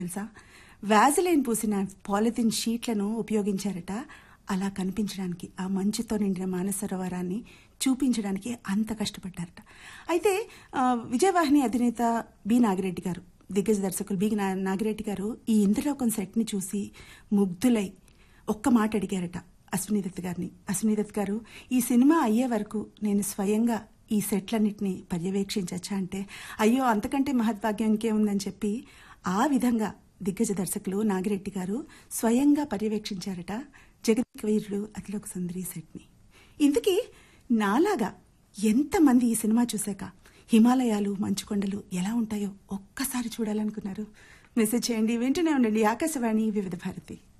తెలుసా వ్యాజిలైన్ పూసిన పాలిథిన్ షీట్లను ఉపయోగించారట అలా కనిపించడానికి ఆ మంచుతో నిండిన మానసరోవరాన్ని చూపించడానికి అంత కష్టపడ్డారట అయితే ఆ, విజయవాహిని అధినేత బి నాగిరెడ్డి గారు దిగ్గజ దర్శకులు బి నా- నాగిరెడ్డి గారు ఈ ఇంద్రలోకం సెట్ని చూసి ముగ్ధులై ఒక్క మాట అడిగారట అశ్విని దత్ గారిని అశ్విని దత్ గారు ఈ సినిమా అయ్యే వరకు నేను స్వయంగా ఈ సెట్లన్నిటిని పర్యవేక్షించచ్చా అంటే అయ్యో అంతకంటే మహద్భాగ్యం ఇంకేముందని చెప్పి ఆ విధంగా దిగ్గజ దర్శకులు నాగిరెడ్డి గారు స్వయంగా పర్యవేక్షించారట జగత్ వీరుడు అతిలోక సుందరి సెట్ని ఇందుకీ నాలాగా ఎంతమంది ఈ సినిమా చూశాక హిమాలయాలు మంచుకొండలు ఎలా ఉంటాయో ఒక్కసారి చూడాలనుకున్నారు మెసేజ్ చేయండి వింటూనే ఉండండి ఆకాశవాణి వివిధ భారతి